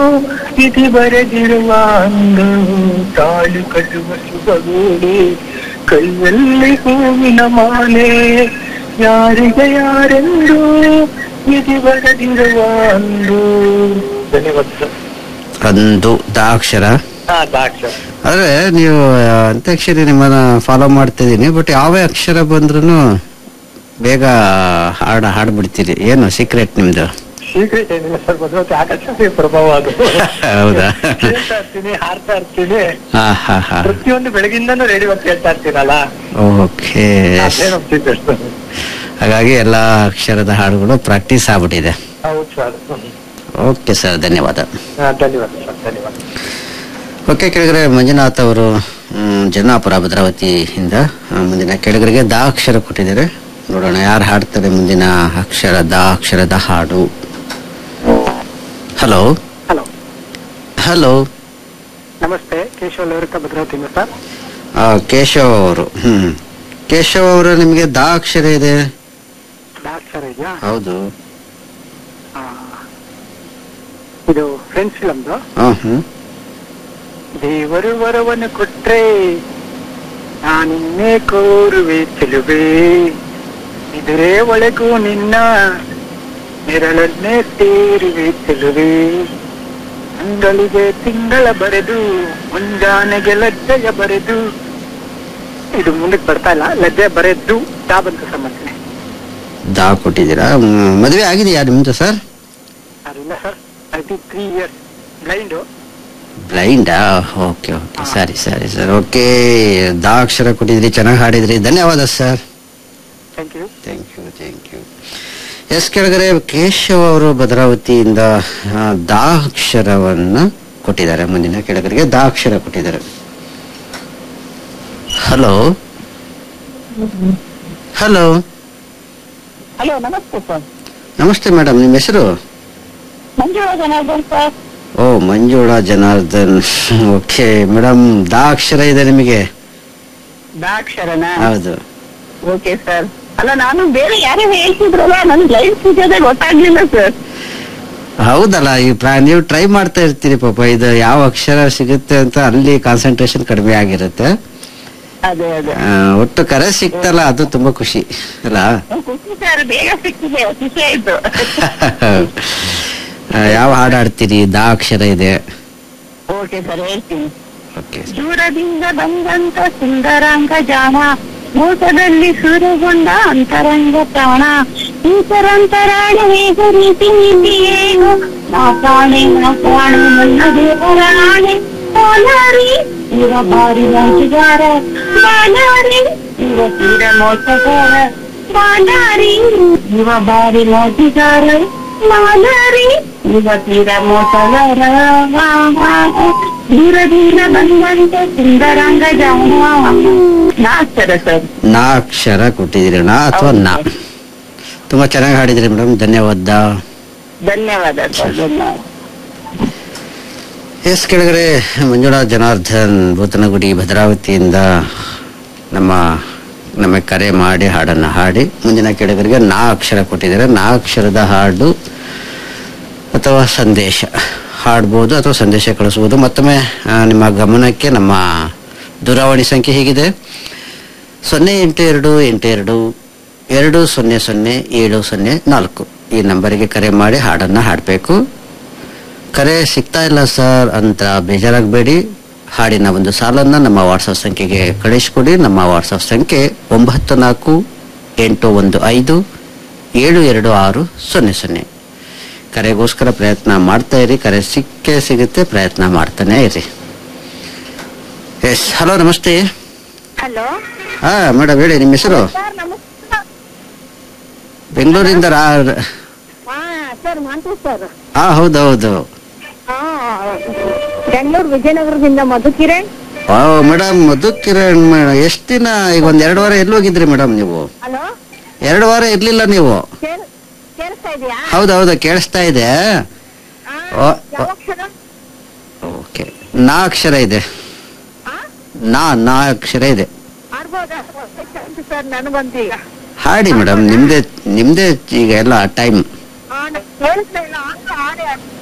ಇತಿ ಬರೆದಿರುವ ಅಂದು ತಾಳು ಕಟ್ಟುವ ಶುಭವೇಳೆ ಕೈಯಲ್ಲಿ ಹೂವಿನ ಮಾಲೆ ಯಾರಿಗೆ ಯಾರೆಂದು ಇತಿ ಬರೆದಿರುವ ಅಂದು ಧನ್ಯವಾದ ಸರ್ ಅಂದು ದಾಕ್ಷರ ಹಾ ದಾಕ್ಷ ಆದ್ರೆ ನೀವು ಅಂತ್ಯಾಕ್ಷರಿ ನಿಮ್ಮನ್ನ ಫಾಲೋ ಮಾಡ್ತಿದ್ದೀನಿ ಬಟ್ ಯಾವ ಅಕ್ಷರ ಬಂದ್ರು ಬೇಗ ಹಾಡು ಹಾಡ್ಬಿಡ್ತೀರಿ ಏನು ಸೀಕ್ರೆಟ್ ನಿಮ್ದು ಸೀಕ್ರೆಟ್ ಏನಿಲ್ಲ ಸರ್ ಭದ್ರತೆ ಆಕರ್ಷಣೆ ಪ್ರಭಾವ ಅದು ಹೌದಾ ಕೇಳ್ತಾ ಇರ್ತೀನಿ ಹಾಡ್ತಾ ಇರ್ತೀನಿ ಹಾ ಹಾ ಹಾ ಪ್ರತಿಯೊಂದು ಬೆಳಗಿಂದನೂ ರೇಡಿಯೋ ಕೇಳ್ತಾ ಇರ್ತೀನಲ್ಲ ಓಕೆ ಅದೇ ನಮ್ secret ಸರ್. ಹಾಗಾಗಿ ಎಲ್ಲಾ ಅಕ್ಷರದ ಹಾಡುಗಳು ಪ್ರಾಕ್ಟೀಸ್ ಆಗ್ಬಿಟ್ಟಿದೆ ಹೌದು ಸರ್ ಹ್ಮ್. ಓಕೆ ಸರ್ ಧನ್ಯವಾದ ಹಾ, ಧನ್ಯವಾದ ಸರ್ ಧನ್ಯವಾದ ಓಕೆ ಕೆಳಗರೆ ಮಂಜುನಾಥ್ ಅವರು ಮ್, ಜನ್ನಾಪುರ ಭದ್ರಾವತಿಯಿಂದ ಆ, ಮುಂದಿನ ಕೆಳಗರಿಗೆ ದಾ ಅಕ್ಷರ ಕೊಟ್ಟಿದ್ದಾರೆ ನೋಡೋಣ ಯಾರು ಹಾಡ್ತಾರೆ ಮುಂದಿನ ಅಕ್ಷರ ದಾ ಅಕ್ಷರದ ಹಾಡು ಹಲೋ ಹಲೋ ಹಲೋ ನಮಸ್ತೆ ಕೇಶವ ಲವರಿಕ ಭದ್ರಾವತಿಯಿಂದ ಸರ್ ಆ, ಕೇಶವ್ ಅವರು ಹ್ಮ್ ಕೇಶವ್ ಅವರು ನಿಮಗೆ ದಾ ಅಕ್ಷರ ಇದೆ ಡಾಕ್ಟರ್ ಇದೆಯಾ ಹೌದು ಆ, ಇದು ಫ್ರೆಂಡ್ಸ್ ಫಿಲಮ್ದು ಹಾ ಹ್ಮ್ ದೇವರು ವರವನ್ನು ಕೊಟ್ರೆ ನಾನಿನ್ನೇ ಕೋರುವೆ ಚೆಲುವೆ ಇದುರೇ ಒಳಗೂ ನಿನ್ನ ನೆರಳನ್ನೇ ಸೇರುವೆ ಚೆಲುವೆ ಅಂಗಳಿಗೆ ತಿಂಗಳ ಬರೆದು ಮುಂಜಾನೆಗೆ ಲಜ್ಜೆಯ ಬರೆದು ಇದು ಮುಂದಕ್ಕೆ ಬರ್ತಾ ಇಲ್ಲ ಲಜ್ಜೆ ಬರೆದು ತಾ ಬಂತು ಸಮಸ್ಯೆ ದಾ ಕೊಟ್ಟಿದ್ದೀರಾ ಮ್, ಮದುವೆ ಆಗಿದೆಯಾ ನಿಮ್ದು ಸರ್ ಅದಿಲ್ಲ sir I three years blind ಬ್ಲೈಂಡಾ ಓಕೆ ಓಕೆ ಸರಿ ಸರಿ ಸರ್ ಓಕೆ ದಾ ಅಕ್ಷರ ಕೊಟ್ಟಿದ್ರಿ ಚೆನ್ನಾಗಿ ಹಾಡಿದ್ರಿ ಧನ್ಯವಾದ sir thank you thank you thank you yes ಕೆಳಗರೆ ಕೇಶವ್ ಅವರು ಭದ್ರಾವತಿಯಿಂದ ಆ, ದಾ ಅಕ್ಷರವನ್ನ ಕೊಟ್ಟಿದ್ದಾರೆ ಮುಂದಿನ ಕೆಳಗರಿಗೆ ದಾ ಅಕ್ಷರ ಕೊಟ್ಟಿದ್ದಾರೆ ಹಲೋ ಹಲೋ ಹಲೋ ನಮಸ್ತೆ ಸರ್ ನಮಸ್ತೆ ಮೇಡಮ್ ನಿಮ್ಮ ಹೆಸರು ಮಂಜುಳಾ ಜನಾರ್ದನ್ ಸರ್ ಓ ಮಂಜುಳಾ ಜನಾರ್ದನ್ ಓಕೆ ಮೇಡಮ್ ದಾ ಅಕ್ಷರ ಇದೆ ನಿಮಗೆ ದಾಕ್ಷರನ ಹೌದು ಓಕೆ ಸರ್ ಅಲ್ಲ ನಾನು ಬೇರೆ ಯಾರೋ ಹೇಳ್ತಿದ್ರಲ್ಲ ನನ್ ಲೈಫ್ ಸಿಗೋದೇ ಗೊತ್ತಾಗ್ಲಿಲ್ಲ ಸರ್ ಹೌದಲ್ಲ ಈ ಪ್ರಾ ನೀವು ಟ್ರೈ ಮಾಡ್ತಾ ಇರ್ತೀರಿ ಪಾಪ ಇದು ಯಾವ ಅಕ್ಷರ ಸಿಗುತ್ತೆ ಅಂತ ಅಲ್ಲಿ ಕಾನ್ಸಂಟ್ರೇಷನ್ ಕಡಿಮೆ ಆಗಿರುತ್ತೆ ಅದೇ ಅದೇ ಆ, ಒಟ್ಟು ಕರೆ ಸಿಕ್ತಲ್ಲ ಅದು ತುಂಬಾ ಖುಷಿ ಅಲ್ಲ ಖುಷಿ ಸರ್ ಬೇಗ ಸಿಕ್ಕಿದೆ ಖುಷಿ ಆಯ್ತು ಆ, ಯಾವ ಹಾಡು ಹಾಡ್ತೀರಿ ದಾ ಅಕ್ಷರ ಇದೆ ಓಕೆ ಸರ್ ಹೇಳ್ತೀನಿ ಓಕೆ ದೂರದಿಂದ ಬಂದಂತ ಸುಂದರಾಂಗ ಜಾಣ ಮೋಸದಲ್ಲಿ ಸುರುಗೊಂಡ ಅಂತರಂಗ ಪ್ರಾಣ ಈತರಂತರಾಣಿ ಹೇಗ ರೀತಿ ನೀತಿ ಏನು ನಾ ಕಾಣೆ ನಾ ಕಾಣೆ ನನ್ನ ದೇವರಾಣೆ ಬಾಲಾರಿ ಇವ ಬಾರಿ ಮೋಸಗಾರ ಬಾಲಾರಿ ಇವ ತೀರ ಮೋಸಗಾರ ಬಾಲಾರಿ ಇವ ಬಾರಿ ಮೋಸಗಾರ ಬಾಲಾರಿ ಇವ ತೀರ ಮೋಸಗಾರ ದೂರದಿಂದ ಬಂದಂತ ಸುಂದರಾಂಗ ಜಾಣ ನಾಚ್ತಾರೆ ಸರ್ ನಾ ಅಕ್ಷರ ಕೊಟ್ಟಿದ್ದೀರಿ ನಾ ಅಥವಾ ನಾ ತುಂಬಾ ಚೆನ್ನಾಗಿ ಹಾಡಿದ್ರಿ ಮೇಡಮ್ ಧನ್ಯವಾದ ಧನ್ಯವಾದ ಸರ್ ಧನ್ಯವಾದ ಎಸ್ ಕೆಳಗಡೆ ಮಂಜುಳಾ ಜನಾರ್ದನ್ ಭೂತನಗುಡಿ ಭದ್ರಾವತಿಯಿಂದ ನಮ್ಮ ನಮಗೆ ಕರೆ ಮಾಡಿ ಹಾಡನ್ನು ಹಾಡಿ ಮುಂದಿನ ಕೆಳಗರಿಗೆ ನಾ ಅಕ್ಷರ ಕೊಟ್ಟಿದ್ದಾರೆ ನಾ ಅಕ್ಷರದ ಹಾಡು ಅಥವಾ ಸಂದೇಶ ಹಾಡ್ಬೋದು ಅಥವಾ ಸಂದೇಶ ಕಳಿಸ್ಬೋದು ಮತ್ತೊಮ್ಮೆ ಆ, ನಿಮ್ಮ ಗಮನಕ್ಕೆ ನಮ್ಮ ದೂರವಾಣಿ ಸಂಖ್ಯೆ ಹೀಗಿದೆ ಸೊನ್ನೆ ಎಂಟು ಎರಡು ಎಂಟು ಎರಡು ಎರಡು ಸೊನ್ನೆ ಸೊನ್ನೆ ಏಳು ಸೊನ್ನೆ ನಾಲ್ಕು ಈ ನಂಬರಿಗೆ ಕರೆ ಮಾಡಿ ಹಾಡನ್ನು ಹಾಡಬೇಕು ಕರೆ ಸಿಗ್ತಾ ಇಲ್ಲ ಸರ್ ಅಂತ ಬೇಜಾರಾಗಬೇಡಿ ಹಾಡಿನ ಒಂದು ಸಾಲನ್ನ ನಮ್ಮ ವಾಟ್ಸಪ್ ಸಂಖ್ಯೆಗೆ ಕಳಿಸ್ಕೊಡಿ ನಮ್ಮ ವಾಟ್ಸಪ್ ಸಂಖ್ಯೆ ಒಂಬತ್ತು ನಾಲ್ಕು ಎಂಟು ಒಂದು ಐದು ಏಳು ಎರಡು ಆರು ಸೊನ್ನೆ ಸೊನ್ನೆ ಕರೆಗೋಸ್ಕರ ಪ್ರಯತ್ನ ಮಾಡ್ತಾ ಇರಿ ಕರೆ ಸಿಕ್ಕೇ ಸಿಗುತ್ತೆ ಪ್ರಯತ್ನ ಮಾಡ್ತಾನೆ ಇರಿ ಎಸ್ ಹಲೋ ನಮಸ್ತೆ ಹಲೋ ಹಾ ಮೇಡಮ್ ಹೇಳಿ ನಿಮ್ಮ ಹೆಸರು ಸರ್ ನಮಸ್ಕಾರ ಬೆಂಗಳೂರಿಂದ ರಾ ಹಾ ಸರ್ ಮಾಂತು ಸರ್ ಹಾ ಹೌದೌದು ಹಾ ಬೆಂಗಳೂರು ವಿಜಯನಗರದಿಂದ ಮಧುಕಿರಣ್ ಓ ಮೇಡಮ್ ಮಧು ಕಿರಣ್ ಮೇಡಮ್ ಎಷ್ಟು ದಿನ ಈಗ ಒಂದ್ ಎರಡು ವಾರ ಎಲ್ಲಿ ಹೋಗಿದ್ರಿ ಮೇಡಮ್ ನೀವು ಹಲೋ ಎರಡು ವಾರ ಇರ್ಲಿಲ್ಲ ನೀವು ಕೇಳ್- ಕೇಳಿಸ್ತಾ ಇದೆಯಾ ಹೌದೌದು ಕೇಳಿಸ್ತಾ ಇದೆ ಹಾ, ಓ, ಯಾವ ಓ. ಅಕ್ಷರ? ಓಕೆ ನಾ ಅಕ್ಷರ ಇದೆ ಹಾ? ನಾ ನಾ ಅಕ್ಷರ ಇದೆ ಆಡ್ಬೋದಾ ಸರ್ ನನಗಂತ ಈಗ ಹಾಡಿ ಮೇಡಮ್ ನಿಮ್ದೇ ನಿಮ್ದೇ ಈಗ ಎಲ್ಲ ಟೈಮ್ ಹಾ, ನಂಗ್ ಕೇಳಿಸ್ತಾ ಇಲ್ಲ ಆಡ್ತಾ ಆಡಿ ಆಡ್ತಾ